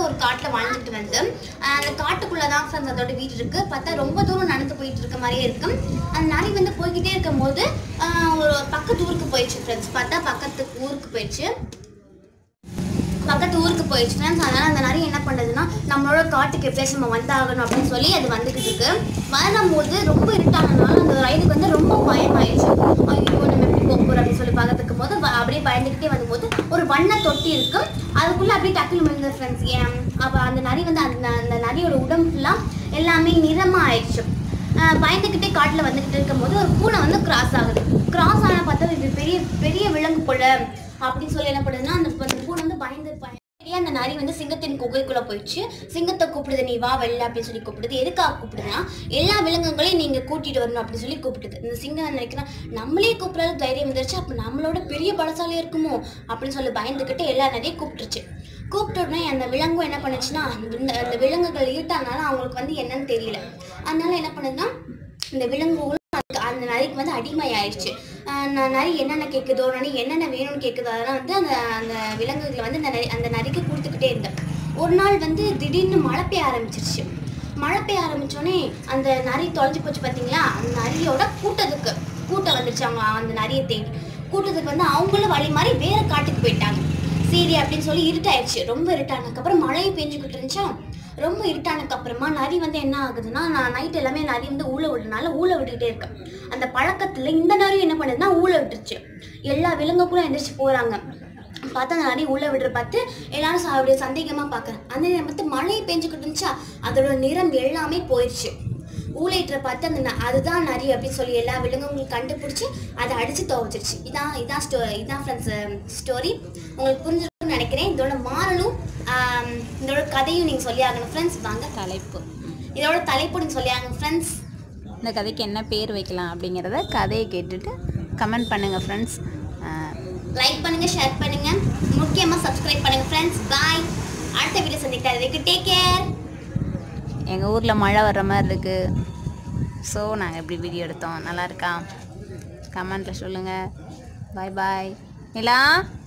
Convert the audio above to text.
ஒரு காட்டில் வாழ்ந்துட்டு வந்து ஆஹ் அந்த காட்டுக்குள்ளே தான் ஃப்ரெண்ட்ஸ் அதோட வீடு இருக்கு பார்த்தா ரொம்ப தூரம் நடந்து போயிட்டு இருக்க மாதிரியே இருக்கு அந்த நரி வந்து போய்கிட்டே இருக்கும்போது ஆஹ் ஒரு பக்கத்து ஊருக்கு போயிடுச்சு ஃப்ரெண்ட்ஸ் பார்த்தா பக்கத்து ஊருக்கு போயிடுச்சு பக்கத்து ஊருக்கு போயிடுச்சு ஃப்ரெண்ட்ஸ் அதனால் அந்த நரி என்ன பண்ணுறதுன்னா நம்மளோட காட்டுக்கு எப்படியாச்சும் நம்ம வந்தாகணும் அப்படின்னு சொல்லி அது வந்துக்கிட்டு இருக்கு வரும்போது ரொம்ப இருட்டானதுனால அந்த ரைடுக்கு வந்து ரொம்ப பயமாயிடுச்சு ஐயோ நம்ம எப்படி போக போகிறோம் அப்படின்னு சொல்லி பார்க்கறதுக்கு போது வ- அப்படியே பயந்துக்கிட்டே வரும்போது ஒரு வண்ண தொட்டி இருக்கு அதுக்குள்ளே அப்படியே டக்குனு விழுந்த ஃப்ரெண்ட்ஸ் ஏன் அப்போ அந்த நரி வந்து அந்த அந்த நரியோட உடம்பு ஃபுல்லாக எல்லாமே நிறமாக ஆயிடுச்சு ஆஹ் பயந்துக்கிட்டே காட்டில் வந்துக்கிட்டு இருக்கும்போது ஒரு பூனை வந்து கிராஸ் ஆகுது கிராஸ் ஆன பார்த்தா இது பெரிய பெரிய விலங்கு போல அப்படின்னு சொல்லி என்ன பண்ணுதுன்னா அந்த அந்த பூனை வந்து பயந்து பயந்து அந்த நரி வந்து சிங்கத்தின் குகைக்குள்ள போயிடுச்சு சிங்கத்தை கூப்பிடுது நீ வா வெளில அப்படின்னு சொல்லி கூப்பிடுது எதுக்காக கூப்பிடுதுன்னா எல்லா விலங்குகளையும் நீங்க கூட்டிட்டு வரணும் அப்படின்னு சொல்லி கூப்பிடுது இந்த சிங்கம் நினைக்கிறேன் நம்மளே கூப்பிடாத தைரியம் வந்துருச்சு அப்ப நம்மளோட பெரிய பலசாலியா இருக்குமோ அப்படின்னு சொல்லி பயந்துக்கிட்டு எல்லா நரியும் கூப்பிட்டுருச்சு கூப்பிட்ட உடனே அந்த விலங்கும் என்ன பண்ணுச்சுன்னா இந்த அந்த விலங்குகள் ஈட்டானால அவங்களுக்கு வந்து என்னன்னு தெரியல அதனால என்ன பண்ணுதுன்னா இந்த விலங்குகளும் அதுக்கு அந்த நரிக்கு வந்து அடிமை ஆயிடுச்சு ஆஹ் ந- நரி என்னென்ன கேட்குதோ நரி என்னென்ன வேணும்னு கேட்குதோ அதெல்லாம் வந்து அந்த அந்த விலங்குகளை வந்து அந்த நரி அந்த நரிக்கு கொடுத்துக்கிட்டே இருந்தேன் ஒரு நாள் வந்து திடீர்னு மழை பெய்ய ஆரம்பிச்சிருச்சு மழை பெய்ய ஆரம்பிச்சோடனே அந்த நரி தொலைஞ்சு போச்சு பார்த்தீங்களா அந்த நரியோட கூட்டத்துக்கு கூட்டம் வந்துருச்சு அவங்க அந்த நரியை தேடி கூட்டத்துக்கு வந்து அவங்களும் வழி மாதிரி வேற காட்டுக்கு போயிட்டாங்க சரி அப்படின்னு சொல்லி இருட்டாயிடுச்சு ரொம்ப இருட்டானதுக்கப்புறம் மழையும் பெஞ்சுக்கிட்டு இருந்துச்சா ரொம்ப இருட்டானதுக்கு அப்புறமா நரி வந்து என்ன ஆகுதுன்னா நான் நைட் எல்லாமே நரி வந்து ஊழ விடுறதுனால ஊழ விட்டுக்கிட்டே இருக்கேன் அந்த பழக்கத்துல இந்த நரி என்ன பண்ணுதுன்னா ஊழ விட்டுருச்சு எல்லா விலங்குகளும் எந்திரிச்சு போறாங்க பார்த்தா அந்த நரி உள்ள விடுற பார்த்து எல்லாரும் ச- அப்படியே சந்தேகமா பார்க்கறேன் அந்த நேரம் பார்த்து மழை பெஞ்சுக்கிட்டு இருந்துச்சா அதோட நிறம் எல்லாமே போயிடுச்சு ஊழையிட்ட பார்த்து அந்த ந- அதுதான் நரி அப்படின்னு சொல்லி எல்லா விலங்குகளும் கண்டுபிடிச்சி அதை அடிச்சு துவைச்சிருச்சு இதான் இதான் ஸ்டோ இதான் ஃப்ரெண்ட்ஸ் ஸ்டோரி உங்களுக்கு புரிஞ்சிருக்கும்னு நினைக்கிறேன் இதோட மாறலும் ஆம், இதோட கதையும் நீங்கள் சொல்லி ஆகணும் ஃப்ரெண்ட்ஸ் வாங்க தலைப்பு இதோட தலைப்பு நீங்கள் சொல்லி ஆகணும் ஃப்ரெண்ட்ஸ் இந்த கதைக்கு என்ன பேர் வைக்கலாம் அப்படிங்கிறத கதையை கேட்டுட்டு கமெண்ட் பண்ணுங்கள் ஃப்ரெண்ட்ஸ் லைக் பண்ணுங்க ஷேர் பண்ணுங்க முக்கியமாக சப்ஸ்கிரைப் பண்ணுங்க ஃப்ரெண்ட்ஸ் பாய் அடுத்த வீடியோ சந்திக்கிட்டா இதுக்கு டேக் கேர் எங்கள் ஊரில் மழை வர்ற மாதிரி இருக்குது ஸோ நாங்கள் எப்படி வீடியோ எடுத்தோம் நல்லா இருக்கா கமெண்ட்டில் சொல்லுங்கள் பாய் பாய் நிலா